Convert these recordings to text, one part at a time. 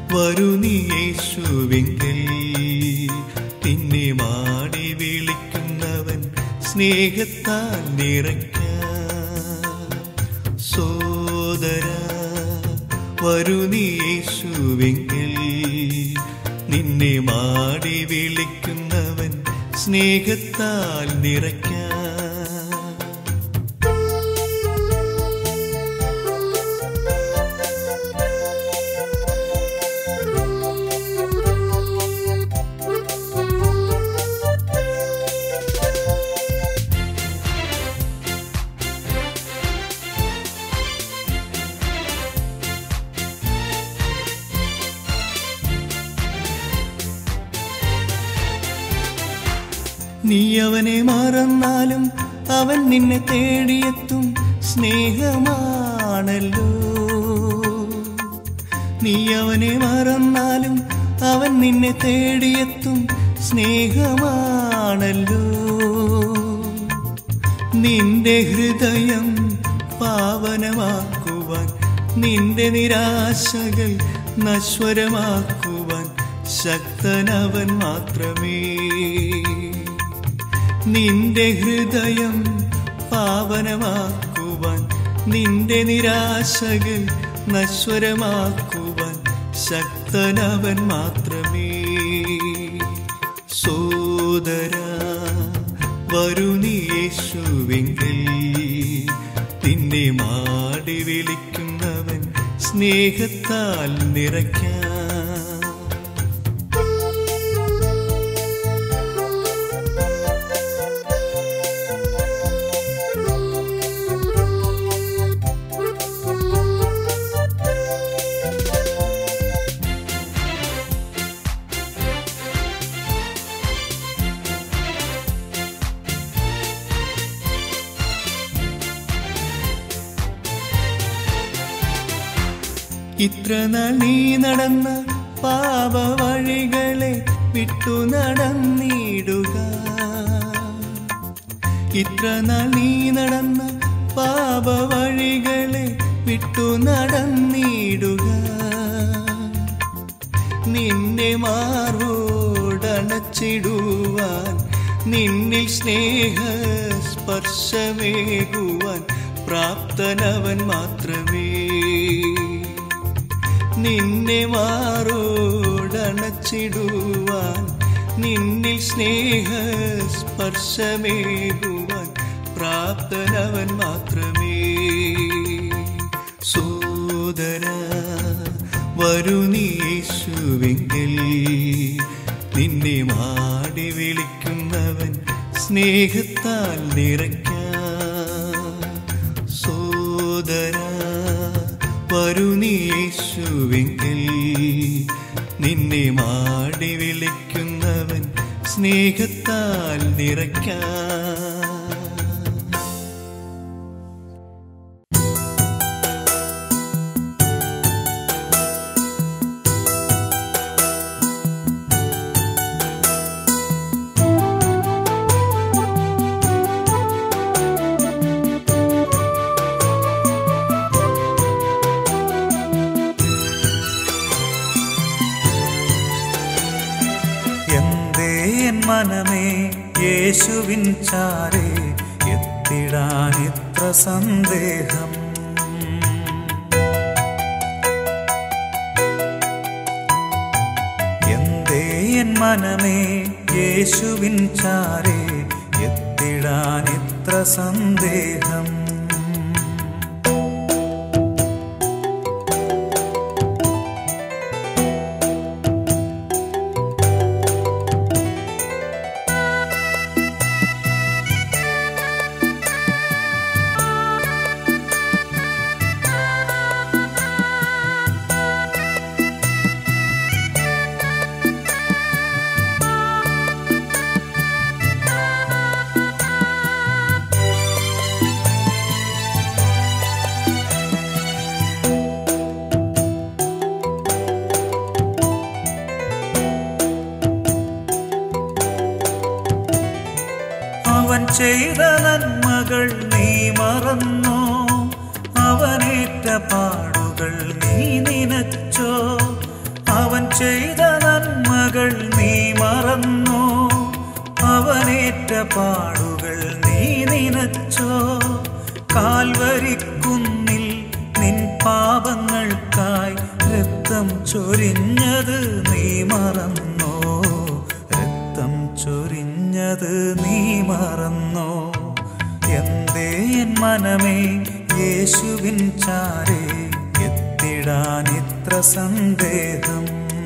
വരൂ നീ യേശുവെങ്കിൽ നിന്നെ മാടി വിളിക്കുന്നവൻ സ്നേഹത്താൽ നിറയ്ക്കാം സോദര വരൂ നീ യേശുവെങ്കിൽ നിന്നെ മാടി വിളിക്കുന്നവൻ സ്നേഹത്താൽ നിറയ്ക്കാം നീ അവനെ മറന്നാലും അവൻ നിന്നെ തേടിയെത്തും സ്നേഹമാണല്ലോ നീ അവനെ മറന്നാലും അവൻ നിന്നെ തേടിയെത്തും സ്നേഹമാണല്ലോ നിന്റെ ഹൃദയം പാവനമാക്കുവാൻ നിന്റെ നിരാശകൾ നശ്വരമാക്കുവാൻ ശക്തനവൻ മാത്രമേ നിന്റെ ഹൃദയം പാവനമാക്കുവാൻ നിന്റെ നിരാശകൾ നശ്വരമാക്കുവാൻ ശക്തനവൻ മാത്രമേ സോദര വരൂ നീ യേശുവെങ്കിൽ നിന്നെ മാടി വിളിക്കുന്നവൻ സ്നേഹത്താൽ നിറയ്ക്കാം ഇത്ര നാൾ നീ നടന്ന പാപ വഴികളെ വിട്ടു നടന്നിടുക ഇത്ര നാൾ നീ നടന്ന പാപ വഴികളെ വിട്ടു നടന്നിടുക നിന്നെ മാറോടണച്ചിടുവാൻ നിന്നിൽ സ്നേഹ സ്പർശമേകുവാൻ പ്രാപ്തനവൻ മാത്രമേ നിന്നെ മാറോടണച്ചിടുവാൻ നിന്നിൽ സ്നേഹ സ്പർശമേകുവാൻ പ്രാപ്തനവൻ മാത്രമേ സോദര വരൂ നീ യേശുവെങ്കിൽ നിന്നെ മാടി വിളിക്കുന്നവൻ സ്നേഹത്താൽ നിറയ്ക്കാം സോദര വരൂ നീ യേശുവെങ്കിൽ നിന്നെ മാടി വിളിക്കുന്നവൻ സ്നേഹത്താൽ നിറയ്ക്കാം എന്തേ എൻ മനമേ യേശുവിൻ ചാരേ എത്തിടാൻ ഇത്ര സന്ദേഹം എന്തേ എൻ മനമേ യേശുവിൻ ചാരേ എത്തിടാൻ ഇത്ര സന്ദേഹം അവൻ ചെയ്ത നന്മകൾ നീ മറന്നോ അവനേറ്റ പാടുകൾ നീ നിനച്ചോ അവൻ ചെയ്ത നന്മകൾ നീ മറന്നോ അവനേറ്റ പാടുകൾ നീ നിനച്ചോ കാൽവരിക്കുന്നിൽ നിൻ പാപങ്ങൾക്കായി രക്തം ചൊരിഞ്ഞത് നീ മറന്നോ രക്തം ചൊരിഞ്ഞത് നീ മറന്നോ എന്തേ എൻ മനമേ യേശുവിൻ ചാരേ എത്തിടാൻ ഇത്ര സന്ദേഹം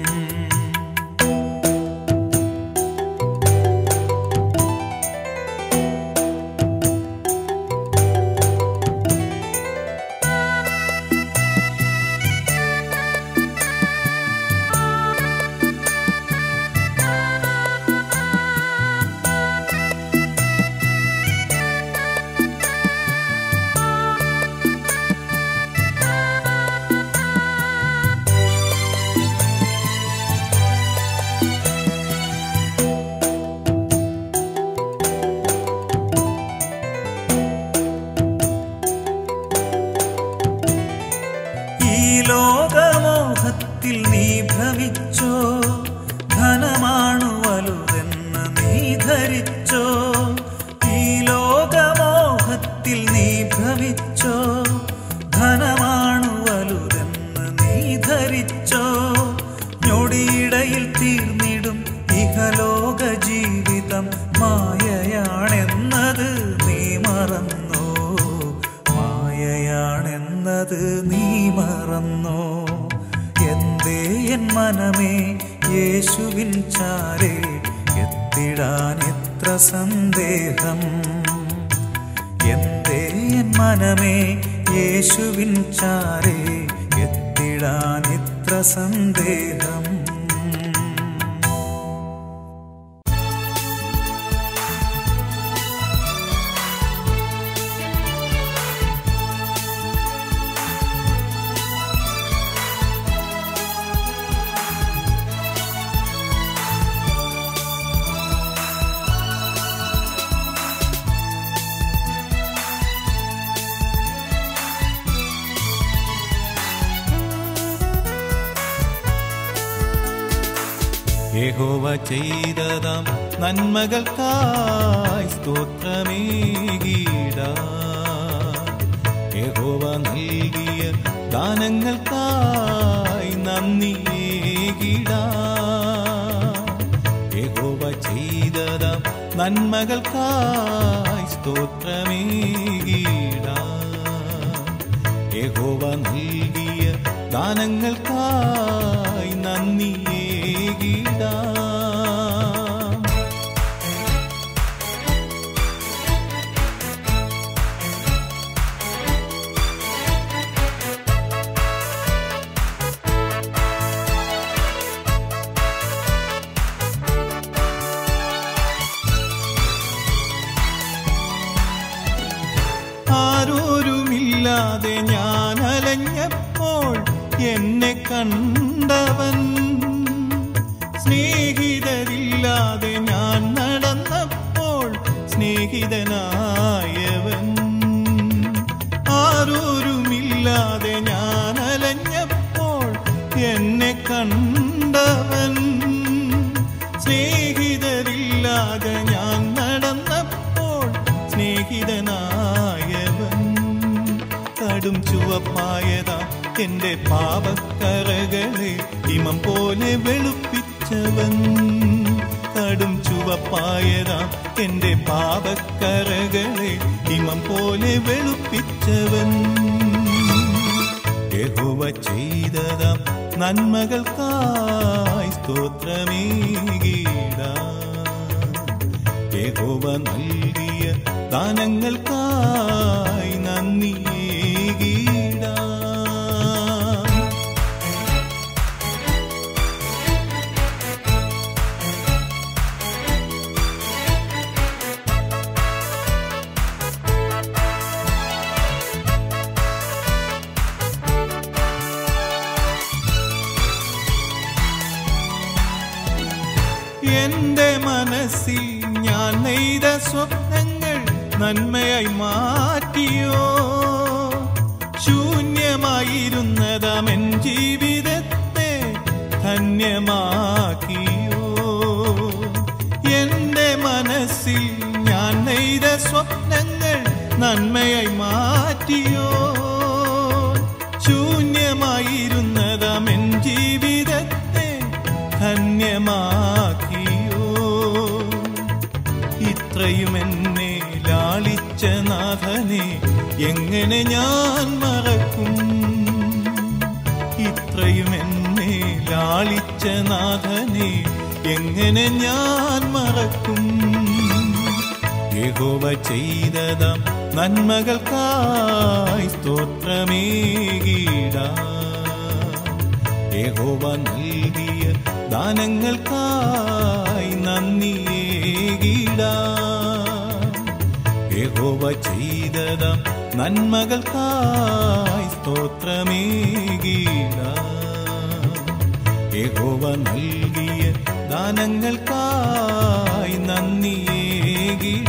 ഈ ലോകമോഹത്തിൽ നീ ഭ്രമിച്ചോ ധനമാണു വലുതെന്ന് നീ ധരിച്ചോ ഈ ലോകമോഹത്തിൽ നീ ഭ്രമിച്ചോ ധനമാണു വലുതെന്ന് നീ ധരിച്ചോ ഞൊടിയിടയിൽ തീർന്നിടും ഇഹലോക ജീവിതം മായയാണെന്നത് നീ മറന്നോ മായയാണെന്നത് നീ മറന്നോ എന്തേ എൻ മനമേ യേശുവിൻ ചാരേ എത്തിടാൻ എത്ര സന്ദേഹം എന്തേ എൻ മനമേ യേശുവിൻ ചാരേ എത്തിടാൻ എത്ര സന്ദേഹം യഹോവ ചെയ്തതാം നന്മകൾക്കായി സ്തോത്രമേകീട യഹോവ നൽകിയ ദാനങ്ങൾക്കായി നന്ദിയേകിട യഹോവ ചെയ്തതാം നന്മകൾക്കായി സ്തോത്രമേകീട യഹോവ നൽകിയ ദാനങ്ങൾക്കായി നന്ദിയേകിടാം ആരോരുമില്ലാതെ ഞാൻ അലഞ്ഞപ്പോൾ എന്നെ കണ്ടവൻ സ്നേഹിതരില്ലാതെ ഞാൻ നടന്നപ്പോൾ സ്നേഹിതനായവൻ ആരോരുമില്ലാതെ ഞാൻ അലഞ്ഞപ്പോൾ എന്നെ കണ്ടവൻ സ്നേഹിതരില്ലാതെ ഞാൻ നടന്നപ്പോൾ സ്നേഹിതനായവൻ കടും ചുവപ്പായതാ എന്റെ പാപക്കറകളെ ഹിമം പോലെ വെളുപ്പിച്ചവൻ കടും ചുവപ്പായതാ എന്റെ പാപക്കറകളെ ഹിമം പോലെ വെളുപ്പിച്ചവൻ യഹോവ ചെയ്തതാം നന്മകൾക്കായി സ്തോത്രമേകീട യഹോവ നൽകിയ ദാനങ്ങൾക്കായി നന്ദിയേകീട എന്റെ മനസ്സിൽ ഞാൻ നെയ്ത സ്വപ്നങ്ങൾ നന്മയായി മാറ്റിയോ ശൂന്യമായിരുന്നതാം എൻ ജീവിതത്തെ ധന്യമാക്കിയോ എന്റെ മനസ്സിൽ ഞാൻ നെയ്ത സ്വപ്നങ്ങൾ നന്മയായി മാറ്റിയോ ശൂന്യമായിരുന്നതാം എൻ ജീവിതത്തെ ധന്യമാക്കിയോ ഇത്രയും എന്നെ ലാളിച്ച നാഥനെ എങ്ങനെ ഞാൻ മറക്കും ഇത്രയും എന്നെ ലാളിച്ച നാഥനെ എങ്ങനെ ഞാൻ മറക്കും യഹോവ ചെയ്തതാം നന്മകൾക്കായി സ്തോത്രമേകീട യഹോവ നൽകിയ ദാനങ്ങൾക്കായി നന്ദിയേകീട യഹോവ ചെയ്തതാം നന്മകൾക്കായി സ്തോത്രമേകീട യഹോവ നൽകിയ ദാനങ്ങൾക്കായി നന്ദിയേകിട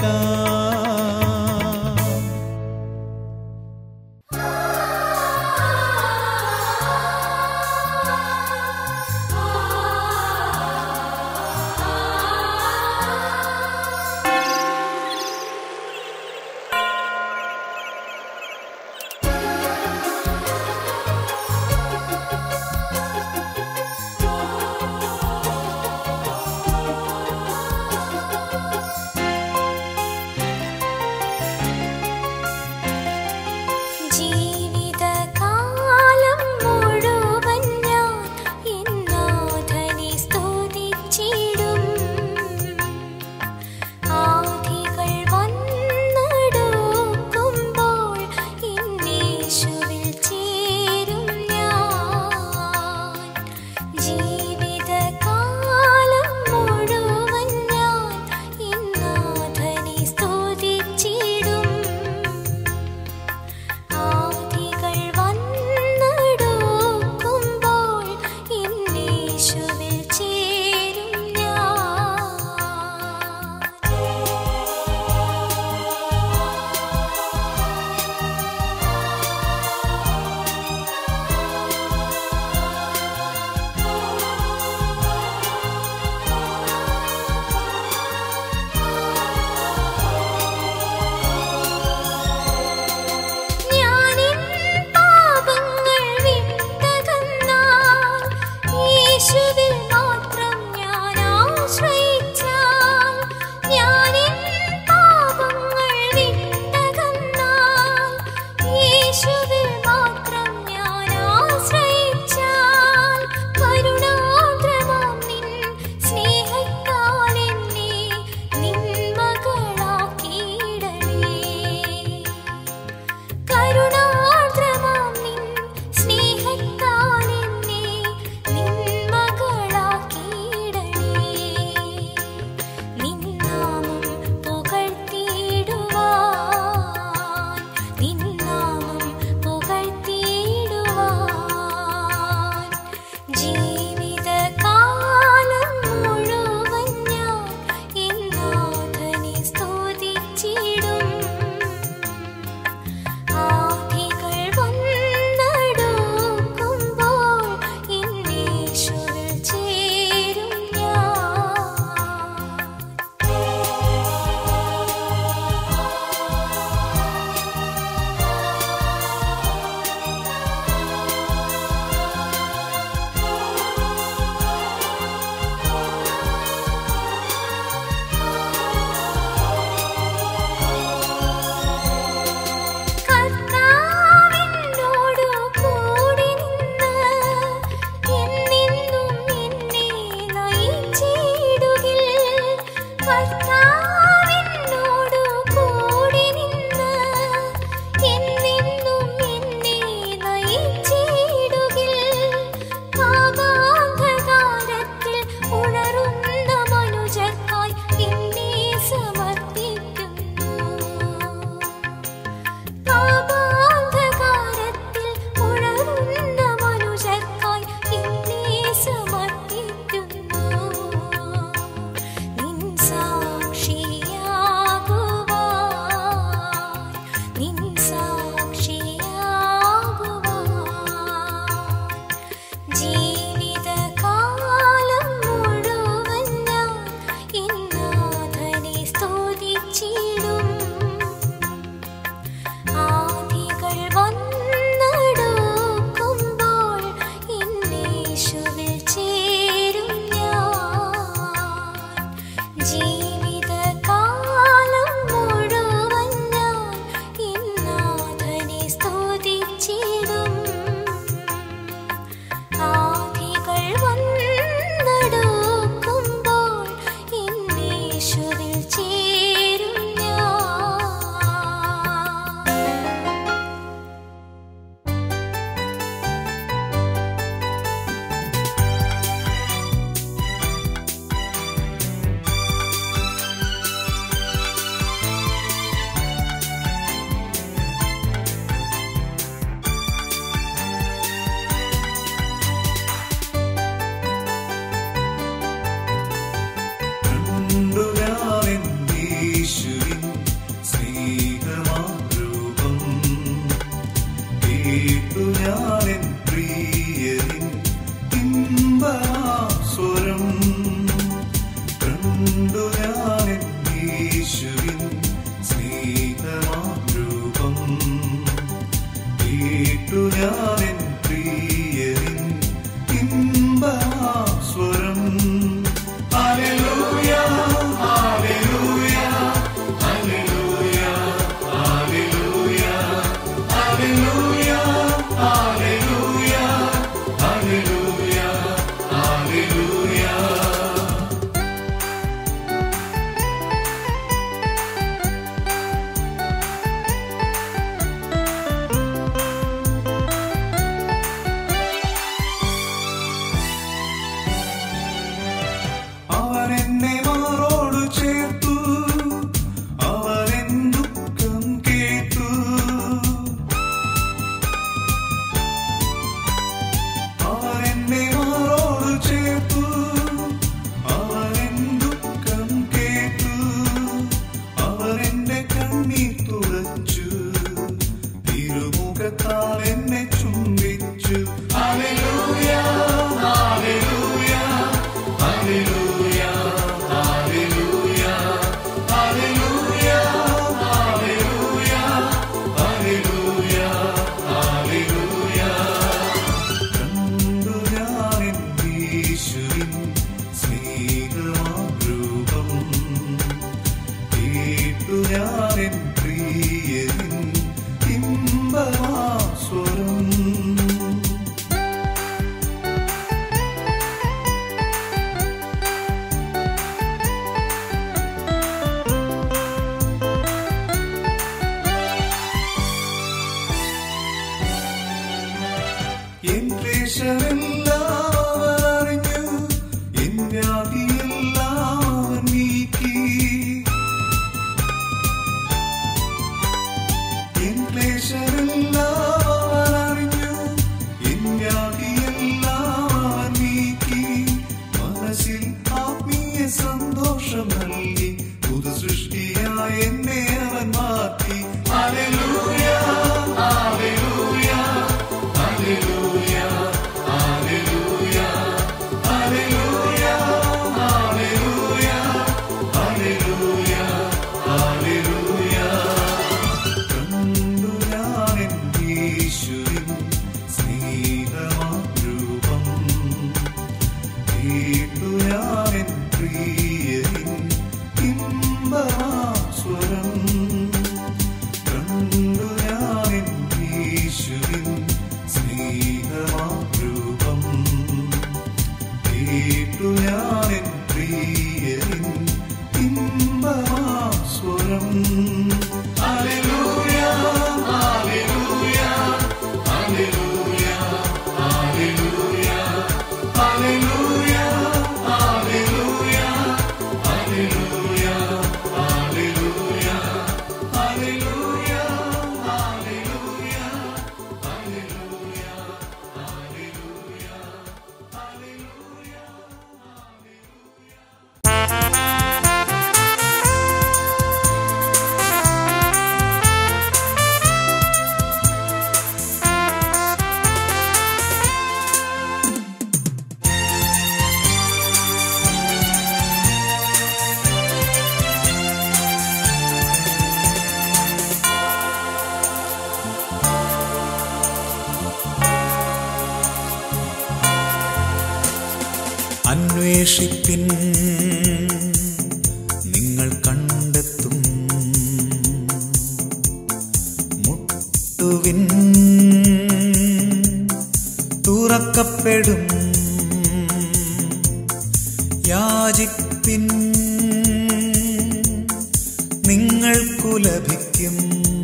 ഞാനെൻ പ്രിയരിൻ ഇമ്പസ്വരം ഹല്ലേലൂയ ഹല്ലേലൂയ ഹല്ലേലൂയ ഹല്ലേലൂയ ഹല്ലേലൂയ ഹല്ലേലൂയ ഹല്ലേലൂയ ഹല്ലേലൂയ അവൻ എന്നെ മാറോട് ചേർത്തു അവൻ എൻ ദുഃഖം കേട്ടു അവൻ എന്നെ മാറോട് ചേർത്തു അവൻ എൻ ദുഃഖം കേട്ടു അവൻ എന്റെ കണ്ണീർ തുടച്ചു തിരുമുഖത്താൽ എന്നെ ചുംബിച്ചു ഹല്ലേലൂയ ഹല്ലേലൂയ ഹല്ലേലൂയ ഹല്ലേലൂയ ഹല്ലേലൂയ ഹല്ലേലൂയ ഹല്ലേലൂയ ഹല്ലേലൂയ കണ്ടു ഞാനെൻ യേശുവിൻ സ്നേഹമാരൂപം കേട്ടു ഞാനെൻ പ്രിയരിൻ ഇമ്പമാസ്വരം എൻ ക്ലേശമെല്ലാം അവൻ അറിഞ്ഞു എൻ വ്യാധിയെല്ലാം അവൻ നീക്കി എൻ ക്ലേശമെല്ലാം അവൻ അറിഞ്ഞു എൻ വ്യാധിയെല്ലാം അവൻ നീക്കി മനസ്സിൽ ആത്മീയ സന്തോഷം നൽകി പുതു സൃഷ്ടിയായി എന്നെ അവൻ മാറ്റി ഹല്ലേലൂയ ഹല്ലേലൂയ ഹല്ലേലൂയ ഹല്ലേലൂയ ഹല്ലേലൂയ ഹല്ലേലൂയ ഹല്ലേലൂയ ഹല്ലേലൂയ കണ്ടു ഞാനെൻ യേശുവിൻ സ്നേഹമാരൂപം കേട്ടു ഞാനെൻ പ്രിയരിൻ ഇമ്പമാസ്വരം കണ്ടു ഞാനെൻ യേശുവിൻ സ്നേഹമാരൂപം കേട്ടു ഞാനെൻ പ്രിയരിൻ ഇമ്പമാസ്വരം ഹല്ലേലൂയ ഹല്ലേലൂയ ഹല്ലേലൂയ ഹല്ലേലൂയ ഹല്ലേലൂയ ഹല്ലേലൂയ ഹല്ലേലൂയ ഹല്ലേലൂയ ഹല്ലേലൂയ ഹല്ലേലൂയ ഹല്ലേലൂയ ഹല്ലേലൂയ അന്വേഷിപ്പിൻ നിങ്ങൾ കണ്ടെത്തും മുട്ടുവിൻ തുറക്കപ്പെടും യാചിപ്പിൻ നിങ്ങൾക്കു ലഭിക്കും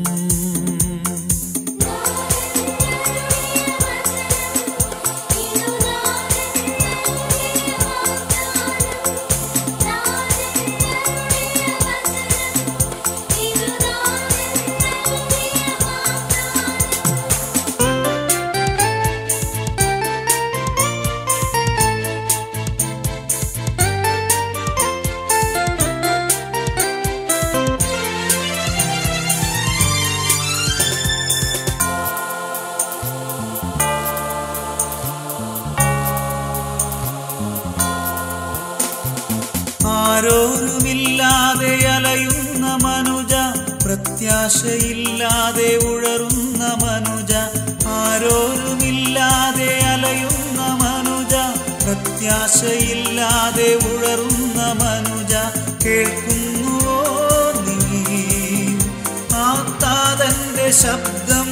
ആരോരുമില്ലാതെ അലയുന്ന മനുജ പ്രത്യാശയില്ലാതെ ഉഴറുന്ന മനുജ ആരോരുമില്ലാതെ അലയുന്ന മനുജ പ്രത്യാശയില്ലാതെ ഉഴറുന്ന മനുജ കേൾക്കുന്നുവോ നീ ആ താതന്റെ ശബ്ദം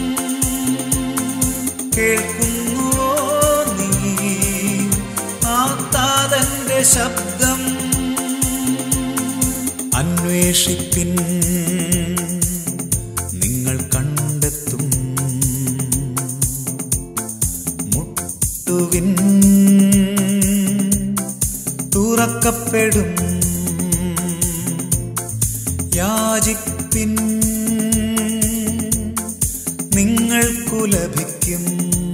കേൾക്കുന്നുവോ നീ ആ താതന്റെ ശബ്ദം അന്വേഷിപ്പിൻ നിങ്ങൾ കണ്ടെത്തും മുട്ടുവിൻ തുറക്കപ്പെടും യാചിപ്പിൻ നിങ്ങൾക്കു ലഭിക്കും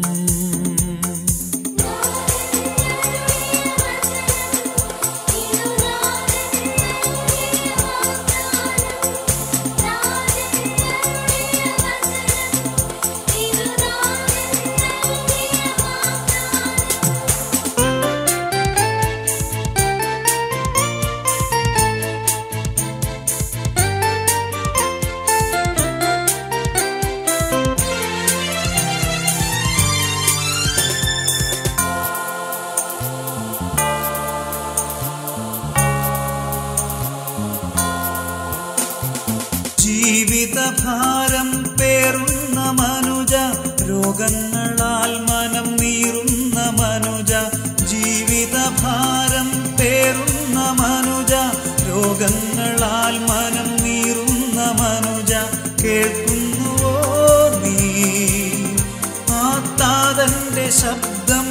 ജീവിതഭാരം പേറുന്ന മനുജ രോഗങ്ങളാൽ മനം നീറുന്ന മനുജ ജീവിതഭാരം പേറുന്ന മനുജ രോഗങ്ങളാൽ മനം നീറുന്ന മനുജ കേൾക്കുന്നുവോ നീ ആ താതന്റെ ശബ്ദം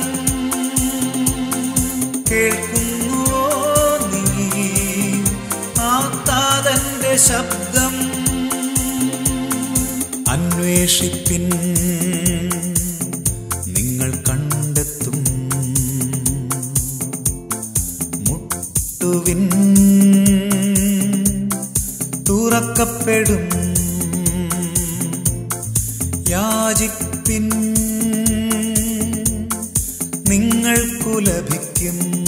കേൾക്കുന്നുവോ നീ ആ താതന്റെ ശബ്ദം അന്വേഷിപ്പിൻ നിങ്ങൾ കണ്ടെത്തും മുട്ടുവിൻ തുറക്കപ്പെടും യാചിപ്പിൻ നിങ്ങൾക്കു ലഭിക്കും